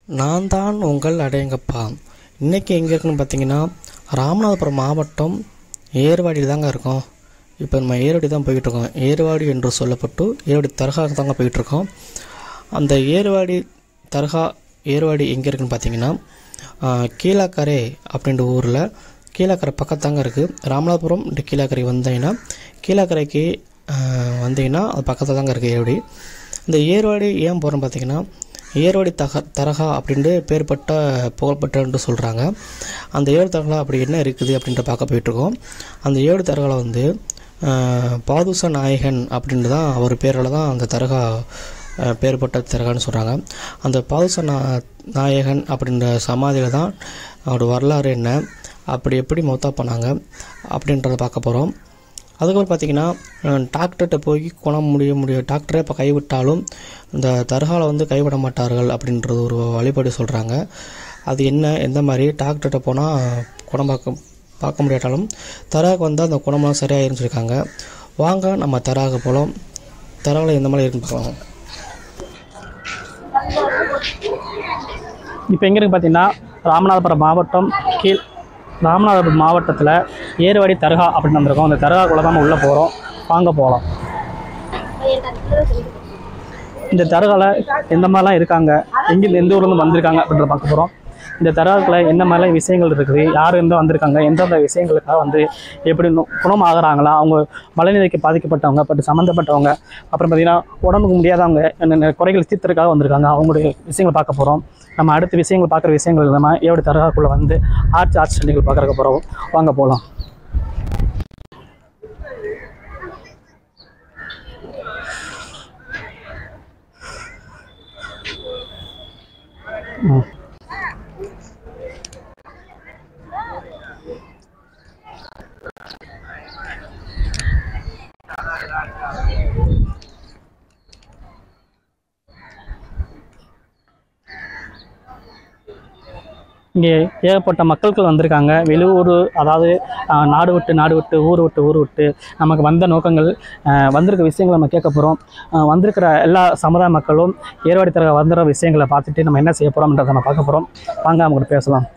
நான் தான் உங்கள் அடையங்கப்பா இன்றைக்கி எங்கே இருக்குன்னு பார்த்தீங்கன்னா ராமநாதபுரம் மாவட்டம் ஏர்வாடியில் தாங்க இருக்கோம் இப்போ நம்ம ஏர்வாடி தான் போய்கிட்டுருக்கோம் ஏர்வாடி என்று சொல்லப்பட்டு ஏர்வாடி தர்காவுக்கு தாங்க போயிட்டுருக்கோம் அந்த ஏர்வாடி தர்கா ஏர்வாடி எங்கே இருக்குன்னு பார்த்தீங்கன்னா ஆஹ், கீழாக்கரை அப்படின்ற ஊரில் கீழாக்கரை பக்கத்தாங்க இருக்குது ராமநாதபுரம் இந்த கீழாக்கரை வந்தீங்கன்னா கீழாக்கரைக்கு ஆஹ், வந்தீங்கன்னா அது பக்கத்தில் தாங்க இருக்குது ஏர்வாடி இந்த ஏர்வாடி ஏன் போகிறோம் பார்த்தீங்கன்னா ஏர்வாடி தக தரகா அப்படின்ட்டு பேர்பட்ட புகழ்பெற்றன்ட்டு சொல்கிறாங்க அந்த ஏழு தரகா அப்படி என்ன இருக்குது அப்படின்ட்டு பார்க்க போயிட்டுருக்கோம் அந்த ஏழு தரகால வந்து ஆஹ், பாதுஷா நாயகன் அப்படின்ட்டு தான் அவர் பேரில் தான் அந்த தரகா ஆஹ், பேர்பட்ட தரகான்னு சொல்கிறாங்க அந்த பாதுஷா நா நாயகன் அப்படின்ற சமாதியில் தான் அவரோட வரலாறு என்ன அப்படி எப்படி மொத்தா பண்ணாங்க அப்படின்றத பார்க்க போகிறோம் அதுக்கப்புறம் பார்த்தீங்கன்னா டாக்டர்கிட்ட போய் குணம் முடிய முடிய டாக்டரே இப்போ கைவிட்டாலும் இந்த தர்கால வந்து கைவிட மாட்டார்கள் அப்படின்றது ஒரு வழிபாடு சொல்கிறாங்க அது என்ன எந்த மாதிரி டாக்டர்கிட்ட போனால் குணம் பார்க்க பார்க்க முடியாட்டாலும் தராக வந்தால் அந்த குணமெல்லாம் சரியாயிருன்னு சொல்லியிருக்காங்க வாங்க நம்ம தராக போகலாம் தராவில் எந்த மாதிரி இருக்குன்னு பார்க்கலாம் இப்போ எங்கே இருக்கு பார்த்தீங்கன்னா ராமநாதபுரம் மாவட்டம் கீழ் ராமநாதபுரம் மாவட்டத்தில் ஏறுவாடி தர்கா அப்படின்னு வந்திருக்கோம் அந்த தர்காக்குள்ளே தான் நம்ம உள்ளே போகிறோம் வாங்க போகலாம் இந்த தர்காவில் எந்த மாதிரிலாம் இருக்காங்க எங்கே எந்த ஊர்லேருந்து வந்திருக்காங்க அப்படின்றத பார்க்க போகிறோம் இந்த தர்காக்குள்ள என்ன மாதிரிலாம் விஷயங்கள் இருக்குது யார் எந்த வந்திருக்காங்க எந்தெந்த விஷயங்களுக்காக வந்து எப்படி நு- குணம் ஆகுறாங்களா அவங்க மழைநிலைக்கு பாதிக்கப்பட்டவங்க பட் சம்மந்தப்பட்டவங்க அப்புறம் பார்த்தீங்கன்னா உடம்புக்கு முடியாதவங்க என்னென்ன குறைகள் தீர்த்தறதுக்காக வந்திருக்காங்க அவங்களுடைய விஷயங்களை பார்க்க போகிறோம் நம்ம அடுத்த விஷயங்கள் பார்க்குற விஷயங்கள் இல்லாமல் ஏவோட தர்காக்குள்ளே வந்து ஆர்ட்ஸ் ஆர்ட்ஸ் ஸ்டண்டிகள் பார்க்குறக்க போகிறோம் வாங்க போகலாம் ம் இங்கே ஏகப்பட்ட மக்கள்கள் வந்திருக்காங்க வெளியூர் அதாவது ஆஹ், நாடு விட்டு நாடு விட்டு ஊர் விட்டு ஊர் விட்டு நமக்கு வந்த நோக்கங்கள் ஆஹ், வந்திருக்க விஷயங்களை நம்ம கேட்க போகிறோம் வந்திருக்கிற எல்லா சமுதாய மக்களும் ஏர்வாடி தர வந்துற விஷயங்களை பார்த்துட்டு நம்ம என்ன செய்ய போகிறோம்ன்றதை நம்ம பார்க்க போகிறோம் வாங்க அவங்க கூட பேசலாம்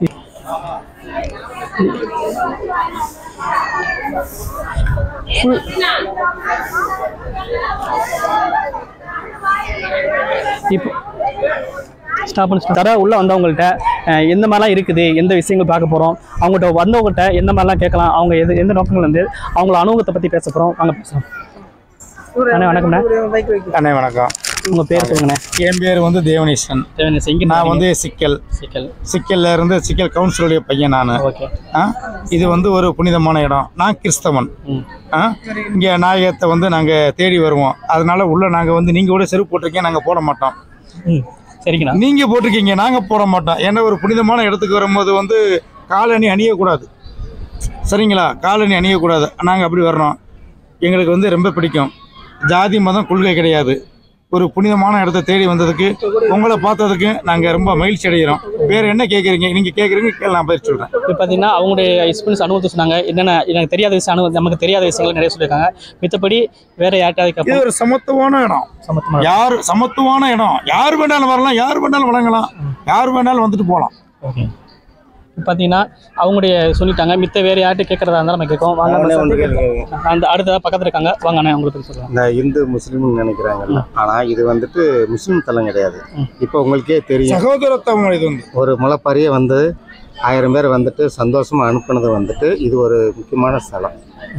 இப்போ ஸ்டாப் பண்ணி தர உள்ளே வந்தவங்கள்ட்ட அஹ், எந்த மாதிரிலாம் இருக்குது எந்த விஷயங்கள் பார்க்க போகிறோம் அவங்கள்ட்ட வந்தவங்கள்ட்ட எந்த மாதிரிலாம் கேட்கலாம் அவங்க எது எந்த நோக்கங்கள் வந்து அவங்கள அனுபவத்தை பற்றி பேச போகிறோம் வாங்க பேசலாம் அண்ணே வணக்கம்ண்ணே அண்ணே வணக்கம் உங்கள் பேர் சொல்லுங்கண்ணே என் பேர் வந்து தேவனேசன் தேவனே இங்கே நான் வந்து சிக்கல் சிக்கல் சிக்கல்ல இருந்து சிக்கல் கவுன்சிலுடைய பையன் நான் ஓகே இது வந்து ஒரு புனிதமான இடம் நான் கிறிஸ்தவன் ம் ஆ? இங்க நாயகத்தை வந்து நாங்க தேடி வருவோம் அதனால உள்ள நாங்க வந்து நீங்க கூட செருப்பு போட்டிருக்கீங்க நாங்க போட மாட்டோம் ம் சரிங்கண்ணா நீங்க போட்டிருக்கீங்க நாங்க போட மாட்டோம் ஏன்னா ஒரு புனிதமான இடத்துக்கு வரும்போது வந்து காலணி அணியக்கூடாது சரிங்களா காலணி அணியக்கூடாது நாங்கள் அப்படி வர்றோம் எங்களுக்கு வந்து ரொம்ப பிடிக்கும் ஜாதி மதம் கொள்கை கிடையாது ஒரு புனிதமான இடத்த தேடி வந்ததுக்கு உங்களை பார்த்ததுக்கு நாங்கள் ரொம்ப மகிழ்ச்சி அடைகிறோம் வேறு என்ன கேட்குறீங்க நீங்கள் கேட்குறீங்க கேள்வி நான் பயிற்சி சொல்கிறேன் இப்போ பார்த்தீங்கன்னா அவங்களுடைய எக்ஸ்பீரியன்ஸ் அனுபவத்தை சொன்னாங்க என்னென்ன எனக்கு தெரியாத விஷயம் அனுபவம் நமக்கு தெரியாத விஷயங்கள் நிறைய சொல்லியிருக்காங்க மித்தபடி வேற யார்கிட்ட இது ஒரு சமத்துவமான இடம் சமத்தமாக யார் சமத்துவமான இடம் யார் வேணாலும் வரலாம் யார் வேணாலும் வழங்கலாம் யார் வேணாலும் வந்துட்டு போகலாம் ஓகே இப்போ பார்த்தீங்கன்னா அவங்களுடைய சொல்லிட்டாங்க மித்த வேற யார்கிட்ட கேட்கறதா இருந்தாலும் நம்ம கேட்கும் வாங்க அவனே நம்ம வந்து சந்தைக்கு கேளுங்க. அந்த அடுத்த பக்கத்தில் இருக்காங்க வாங்க அண்ணே உங்களுக்கு பத்தி சொல்லுவாங்க இந்த இந்து முஸ்லீம்னு நினைக்கிறாங்கல்ல ஆனா இது வந்துட்டு முஸ்லீம் தலம் கிடையாது இப்போ உங்களுக்கே தெரியும் சகோதரத்துவம் இது வந்து ஒரு முளைப்பாரியே வந்து ஆயிரம் பேர் வந்துட்டு சந்தோஷமா அனுப்புனது வந்துட்டு இது ஒரு முக்கியமான ஸ்தலம்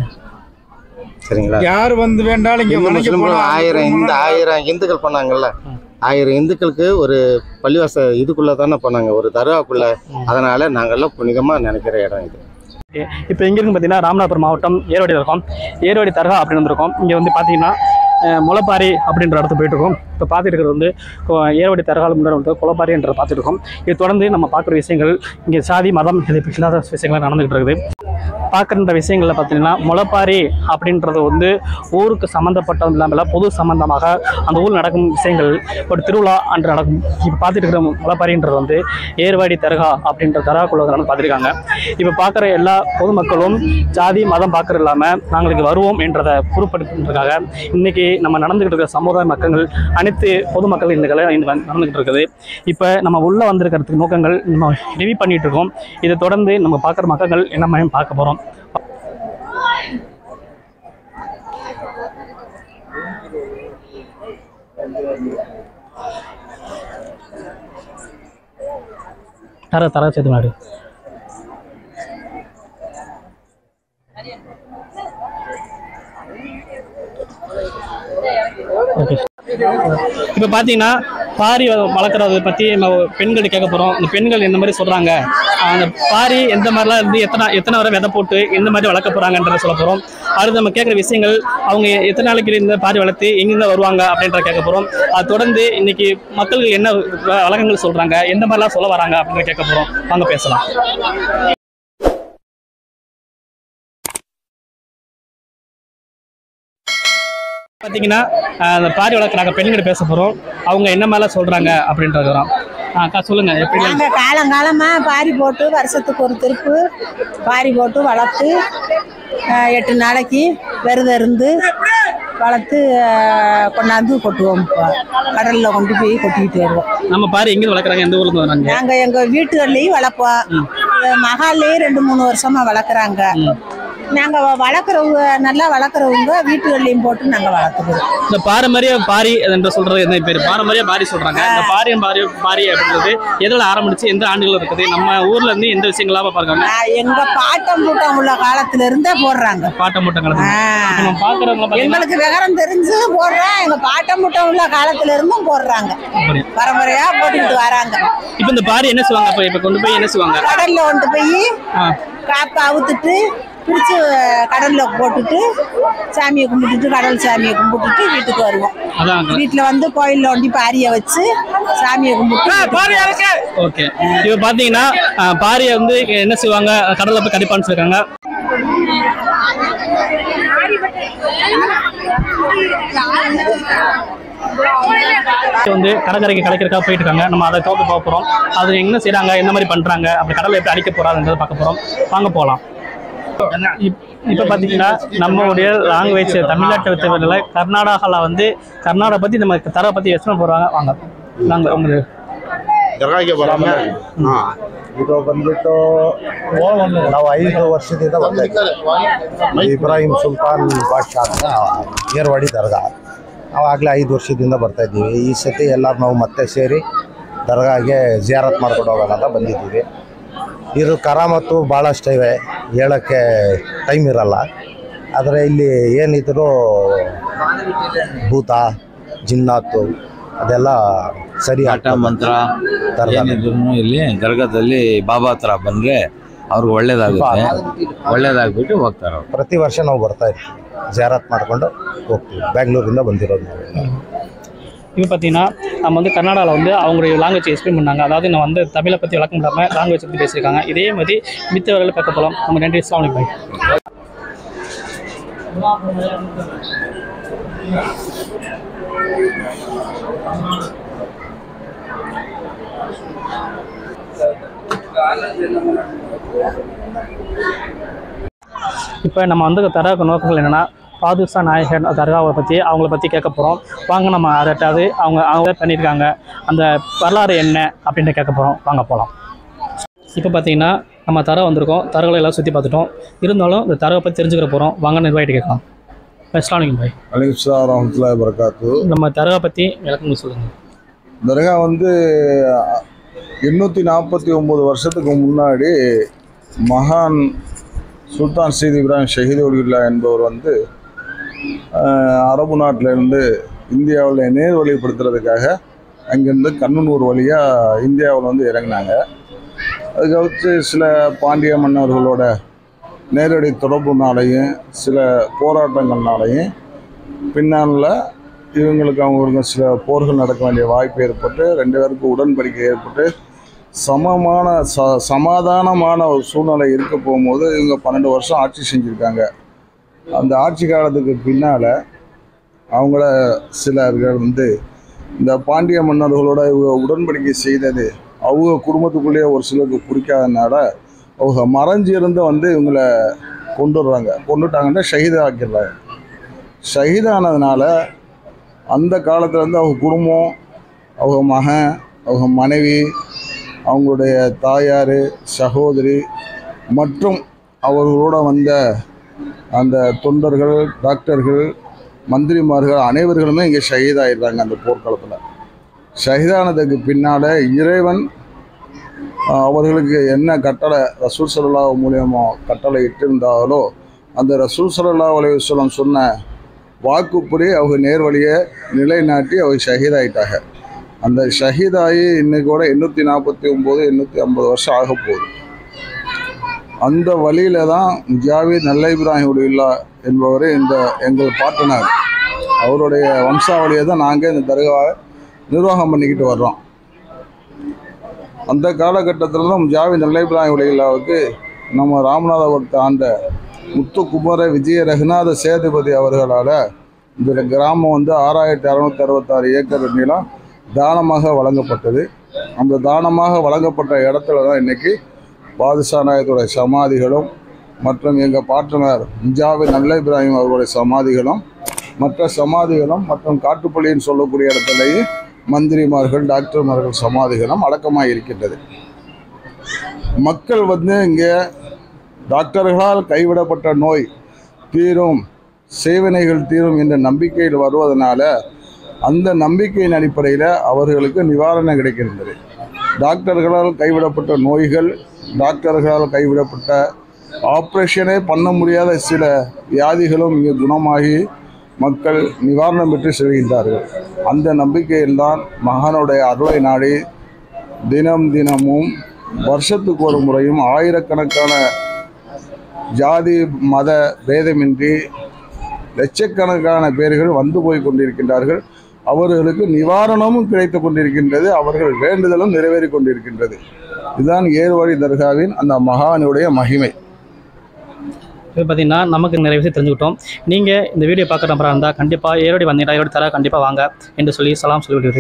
சரிங்களா யார் வந்து வேண்டாலும் இங்கே இந்து வணங்கி முஸ்லீம்கள் போகலாம். ஆயிரம் இந்த ஆயிரம் இந்துக்கள் பண்ணாங்கல்ல ஆயிரம் இந்துக்களுக்கு ஒரு பள்ளிவாச இதுக்குள்ள தானே பண்ணாங்க ஒரு தர்காக்குள்ள அதனால நாங்கெல்லாம் புனிதமா நினைக்கிற இடம் இது இப்போ எங்க இருக்கு பார்த்தீங்கன்னா ராமநாதபுரம் மாவட்டம் ஏர்வாடி இருக்கோம் ஏர்வாடி தர்கா அப்படின்னு வந்திருக்கோம் இங்கே வந்து பார்த்தீங்கன்னா அஹ், முளைப்பாரி அப்படின்ற இடத்துக்கு போயிட்டு இருக்கோம் இப்போ பார்த்துட்டு இருக்கிறது வந்து கொ- ஏர்வாடி தர்கால முன்னாடி வந்து குளப்பாரி என்ற பார்த்துட்டு இருக்கோம் இது தொடர்ந்து நம்ம பார்க்குற விஷயங்கள் இங்கே சாதி மதம் இது இல்லாத விஷயங்கள் நடந்துகிட்டு இருக்குது பார்க்குற விஷயங்களில் பார்த்தீங்கன்னா முளைப்பாரி அப்படின்றது வந்து ஊருக்கு சம்மந்தப்பட்டது இல்லாமல் பொது சம்பந்தமாக அந்த ஊரில் நடக்கும் விஷயங்கள் ஒரு திருவிழா அன்று நடக்கும் இப்போ பார்த்துட்டு இருக்கிற முளைப்பாரின்றது வந்து ஏர்வாடி தர்கா அப்படின்ற தர்காக்குள்ள வந்து பார்த்துருக்காங்க இப்போ பார்க்குற எல்லா பொதுமக்களும் ஜாதி மதம் பார்க்குறது இல்லாமல் நாங்கள் இங்கே வருவோம் என்றதை பொருட்படுத்துறதுக்காக இன்னைக்கு நம்ம நடந்துகிட்டு இருக்கிற சமுதாய மக்கள் அனைத்து பொதுமக்கள் இந்த கலை இந்த வந்து நடந்துகிட்டு இருக்குது இப்போ நம்ம உள்ளே வந்திருக்கிறதுக்கு நோக்கங்கள் நம்ம ரிவ்யூ பண்ணிட்டு இருக்கோம் இதை தொடர்ந்து நம்ம பார்க்குற மக்கள் என்ன பார்க்க போகிறோம் தர தர சேர்த்து மாடு ஓகே இப்போ பார்த்தீங்கன்னா பாரி வளர்க்குறத பற்றி நம்ம பெண்கள் கேட்க போகிறோம் இந்த பெண்கள் எந்த மாதிரி சொல்கிறாங்க அந்த பாரி எந்த மாதிரிலாம் இருந்து எத்தனை எத்தனை வரை விதை போட்டு எந்த மாதிரி வளர்க்க போகிறாங்கன்றத சொல்ல போகிறோம் அடுத்து நம்ம கேட்குற விஷயங்கள் அவங்க எத்தனை நாளைக்கு இந்த பாரி வளர்த்து எங்கேருந்து வருவாங்க அப்படின்ற கேட்க போகிறோம் அது தொடர்ந்து இன்னைக்கு மக்களுக்கு என்ன வ- வழக்கங்கள் சொல்கிறாங்க எந்த மாதிரிலாம் சொல்ல வராங்க அப்படின்னு கேட்க போகிறோம் வாங்க பேசலாம் பார்த்தீங்கன்னா அஹ், அந்த பாரி வளர்க்குறாங்க பெண்கிட்ட பேச போகிறோம் அவங்க என்ன மாதிரிலாம் சொல்கிறாங்க அப்படின்றது வரோம் அக்கா சொல்லுங்கள் எப்படி நாங்க காலங்காலமா பாரி போட்டு வருஷத்துக்கு ஒரு திருப்பு பாரி போட்டு வளர்த்து அஹ், எட்டு நாளைக்கு விரதம் இருந்து வளர்த்து அஹ், கொண்டாந்து கொட்டுவோம் இப்போ கடல்ல கொண்டு போய் கொட்டிக்கிட்டு வருவோம் நம்ம பாரி எங்கே வளர்க்குறாங்க எந்த ஊர்ல இருந்து வராங்க நாங்க எங்க வீட்டுகள்லயும் வளர்ப்போம் மகால்லையும் ரெண்டு மூணு வருஷமா வளர்க்குறாங்க நாங்க வ- வளர்க்குறவங்க நல்லா வளர்க்குறவங்க வீட்டுகள்லையும் போட்டு நாங்க வளர்த்துக்கிறோம் இந்த பாரம்பரிய பாரி என்று சொல்றது என்ன பேர் பாரம்பரிய பாரி சொல்றாங்க இந்த பாரியம் பாரி பாரி அப்படின்றது எதில் ஆரம்பிச்சு எந்த ஆண்டுகள் இருக்குது நம்ம ஊர்ல இருந்து எந்த விஷயங்களாக பார்க்கறாங்க நான் எங்க பாட்டம் பூட்டம் உள்ள காலத்துல இருந்தே போடுறாங்க பாட்டம் மூட்டம் ஆ. கலந்து நம்ம பாக்குறவங்க பாத்தீங்கன்னா எங்களுக்கு விவரம் தெரிஞ்சு போடுறோம் எங்க பாட்டம் முட்டம் உள்ள காலத்துல இருந்தும் போடுறாங்க அப்படி. பரம்பரையா போட்டுக்கிட்டு வராங்க இப்ப இந்த பாரி என்ன செய்வாங்க அப்ப இப்ப கொண்டு போய் என்ன செய்வாங்க கடல்ல கொண்டு போய் ஆ, காப்பை அவுத்துட்டு பிடிச்சு கடல்ல போட்டுட்டு சாமியை கும்பிட்டுட்டு கடல் சாமியை கும்பிட்டுட்டு வீட்டுக்கு வருவோம் அதான் uncle. வீட்டுல வந்து கோயில்ல ஒண்டி பாரிய வச்சு சாமியை கும்பிட்டு ஓகே இப்ப பாத்தீங்கன்னா ஆ, பாரியை வந்து என்ன செய்வாங்க கடல்ல போய் கடிப்பான்னு சொல்லிருக்காங்க இப்ப வந்து கடற்கரைக்கு கலைக்கிறக்கா போயிட்டு இருக்காங்க நம்ம அதை தோத்து பார்க்க போறோம் அது என்ன செய்றாங்க என்ன மாதிரி பண்றாங்க அப்படி கடலை எப்படி அடிக்க போறாங்கன்றதை பார்க்க போறோம் வாங்க போலாம் இப்- இப்ப பாத்தீங்கன்னா நம்மளுடைய லாங்குவேஜ் தமிழ்நாட்டை வித்தவர்கள கர்நாடகாவில் வந்து கர்நாடகா பத்தி நம்ம தர பத்தி எக்ஸ்பிளைன் போடுறாங்க வாங்க நாங்க உங்களுக்கு ದರ್ಗಾಗೆ ಬರೋಣ ಇದು ಬಂದ್ಬಿಟ್ಟು ನಾವು ಐದು ವರ್ಷದಿಂದ ಬರ್ತಾ ಇದ್ದೀವಿ ಇಬ್ರಾಹಿಂ ಸುಲ್ತಾನ್ ಬಾದ್ಶಾ ಅಂತ ಏರ್ವಾಡಿ ದರ್ಗಾ ಆವಾಗಲೇ ಐದು ವರ್ಷದಿಂದ ಬರ್ತಾ ಇದ್ದೀವಿ ಈ ಸತಿ ಎಲ್ಲರೂ ನಾವು ಮತ್ತೆ ಸೇರಿ ದರ್ಗಾಗೆ ಜಿಯಾರತ್ ಮಾಡ್ಕೊಂಡು ಹೋಗೋಣ ಅಂತ ಬಂದಿದ್ದೀವಿ ಇದು ಕರಾಮತ್ತು ಭಾಳಷ್ಟು ಇವೆ ಹೇಳೋಕ್ಕೆ ಟೈಮ್ ಇರಲ್ಲ ಆದರೆ ಇಲ್ಲಿ ಏನಿದ್ರು ಭೂತ ಜಿನ್ನಾತು ಅದೆಲ್ಲ ಸರಿ ಆಟ ಆಗ್ತದೆ. ಮಂತ್ರ ದರ್ಗಾ. ಏನಿದ್ರು ಇಲ್ಲಿ ದರ್ಗಾದಲ್ಲಿ ಬಾಬಾ ಹತ್ರ ಬಂದ್ರೆ ಅವ್ರಿಗೆ ಒಳ್ಳೇದಾಗುತ್ತೆ ಒಳ್ಳೇದಾಗ್ಬಿಟ್ಟು ಹೋಗ್ತಾರೆ ಅವ್ರು ಪ್ರತಿ ವರ್ಷ ನಾವು ಬರ್ತಾ ಇರ್ತೀವಿ ಜಾರಾತ್ ಮಾಡ್ಕೊಂಡು ಹೋಗ್ತೀವಿ ಬೆಂಗಳೂರಿಂದ ಬಂದಿರೋದು ನಾವು இப்போ பார்த்தீங்கன்னா நம்ம வந்து கர்நாடகாவில் வந்து அவங்களுடைய லாங்குவேஜ் எக்ஸ்பிளைன் பண்ணாங்க அதாவது நான் வந்து தமிழை பற்றி விளக்கம் இல்லாமல் லாங்குவேஜ் பற்றி பேசியிருக்காங்க இதே மாதிரி மித்தவர்களை பார்க்க போகலாம் நம்ம நன்றி இஸ்லாம் பாய் இப்போ நம்ம வந்து தரக நோக்கங்கள் என்னென்னா பாதுஷா நாயகன் தர்காவை பற்றி அவங்கள பற்றி கேட்க போகிறோம் வாங்க நம்ம அதட்டாவது அவங்க அவங்க பண்ணியிருக்காங்க அந்த வரலாறு என்ன அப்படின்னு கேட்க போகிறோம் வாங்க போகலாம் இப்போ பார்த்தீங்கன்னா நம்ம தர வந்திருக்கோம் தரகளை எல்லாம் சுற்றி பார்த்துட்டோம் இருந்தாலும் இந்த தரவை பற்றி தெரிஞ்சுக்கிற போகிறோம் வாங்க நிர்வாகிட்டு கேட்கலாம் அஸ்லாம் பாய் அலிஸ்லாம் வரமத்துல்லாஹி வரகாத்து நம்ம தரகா பற்றி விளக்கம் சொல்லுங்கள் தர்கா வந்து எண்ணூற்றி நாற்பத்தி ஒம்பது வருஷத்துக்கு முன்னாடி மகான் சுல்தான் சீத் இப்ராஹிம் ஷஹீத் உலில்லா என்பவர் வந்து அஹ், அரபு நாட்டிலேருந்து இந்தியாவில் நேர் வழிப்படுத்துறதுக்காக அங்கேருந்து கண்ணனூர் வழியாக இந்தியாவில் வந்து இறங்கினாங்க அதுக்கடுத்து சில பாண்டிய மன்னர்களோட நேரடி தொடர்புனாலையும் சில போராட்டங்கள்னாலையும் பின்னால இவங்களுக்கு அவங்களுக்கு சில போர்கள் நடக்க வேண்டிய வாய்ப்பு ஏற்பட்டு ரெண்டு பேருக்கும் உடன்படிக்கை ஏற்பட்டு சமமான ச சமாதானமான ஒரு சூழ்நிலை இருக்க போகும்போது இவங்க பன்னெண்டு வருஷம் ஆட்சி செஞ்சுருக்காங்க அந்த ஆட்சி காலத்துக்கு பின்னால் அவங்கள சிலர்கள் வந்து இந்த பாண்டிய மன்னர்களோட இவங்க உடன்படிக்கை செய்தது அவங்க குடும்பத்துக்குள்ளேயே ஒரு சிலருக்கு பிடிக்காதனால அவங்க மறைஞ்சு இருந்து வந்து இவங்களை கொண்டுடுறாங்க கொண்டுட்டாங்கன்னா ஷஹீத் ஆக்கிடுறாங்க ஷஹீதானதுனால அந்த காலத்துல இருந்து அவங்க குடும்பம் அவங்க மகன் அவங்க மனைவி அவங்களுடைய தாயார் சகோதரி மற்றும் அவர்களோட வந்த அந்த தொண்டர்கள் டாக்டர்கள் மந்திரிமார்கள் அனைவர்களுமே இங்கே ஷஹீதாயிடுறாங்க அந்த போர்க்களத்தில் ஷஹீதானதுக்கு பின்னால் இறைவன் ஆஹ், அவர்களுக்கு என்ன கட்டளை ரசூல் சல்லா மூலியமாக கட்டளை இட்டிருந்தாலோ அந்த ரசூல் சல்லா அலையுஸ்லம் சொன்ன வாக்குப்படி அவங்க நேர்வழியை நிலைநாட்டி அவங்க ஷஹீதாயிட்டாங்க அந்த ஷஹீதாகி இன்னைக்கோட எண்ணூற்றி நாற்பத்தி ஒம்பது எண்ணூற்றி ஐம்பது வருஷம் ஆக போகுது அந்த வழியில தான் ஜாவித் நல்ல இப்ராஹிம் உலில்லா என்பவர் இந்த எங்கள் பாட்டனார் அவருடைய வம்சாவளியை தான் நாங்கள் இந்த தர்காவை நிர்வாகம் பண்ணிக்கிட்டு வர்றோம் அந்த காலகட்டத்தில் தான் ஜாவித் நல்ல இப்ராஹிம் உலில்லாவுக்கு நம்ம ராமநாதபுரத்தை ஆண்ட முத்துக்குமர விஜய ரகுநாத சேதுபதி அவர்களால் இந்த கிராமம் வந்து ஆறாயிரத்தி அறநூற்றி அறுபத்தாறு ஏக்கர் நீளம் தானமாக வழங்கப்பட்டது அந்த தானமாக வழங்கப்பட்ட இடத்துல தான் இன்னைக்கு பாதுஷா நாயகத்துடைய சமாதிகளும் மற்றும் எங்கள் பாட்டனார் முஜாவி நல்ல இப்ராஹிம் அவர்களுடைய சமாதிகளும் மற்ற சமாதிகளும் மற்றும் காட்டுப்பள்ளின்னு சொல்லக்கூடிய இடத்துலையும் மந்திரிமார்கள் டாக்டர்மார்கள் சமாதிகளும் அடக்கமாக இருக்கின்றது மக்கள் வந்து இங்கே டாக்டர்களால் கைவிடப்பட்ட நோய் தீரும் சேவனைகள் தீரும் என்ற நம்பிக்கையில் வருவதனால அந்த நம்பிக்கையின் அடிப்படையில் அவர்களுக்கு நிவாரணம் கிடைக்கின்றது டாக்டர்களால் கைவிடப்பட்ட நோய்கள் டாக்டர்களால் கைவிடப்பட்ட ஆப்ரேஷனே பண்ண முடியாத சில வியாதிகளும் இங்கே குணமாகி மக்கள் நிவாரணம் பெற்று செல்கின்றார்கள் அந்த நம்பிக்கையில்தான் மகானுடைய அருளை நாடி தினம் தினமும் வருஷத்துக்கு ஒரு முறையும் ஆயிரக்கணக்கான ஜாதி மத பேதமின்றி லட்சக்கணக்கான பேர்கள் வந்து போய் கொண்டிருக்கின்றார்கள் அவர்களுக்கு நிவாரணமும் கிடைத்து கொண்டிருக்கின்றது அவர்கள் வேண்டுதலும் நிறைவேறி கொண்டிருக்கின்றது இதுதான் ஏர்வாடி தர்காவின் அந்த மகானுடைய மகிமை இது பார்த்தீங்கன்னா நமக்கு நிறைய விஷயம் தெரிஞ்சுக்கிட்டோம் நீங்கள் இந்த வீடியோ பார்க்குற நம்பராக இருந்தால் கண்டிப்பாக ஏரோடி வந்தீங்கன்னா ஏரோடி தர கண்டிப்பாக வாங்க என்று சொல்லி சலாம் சொல்லி விடுகிறேன்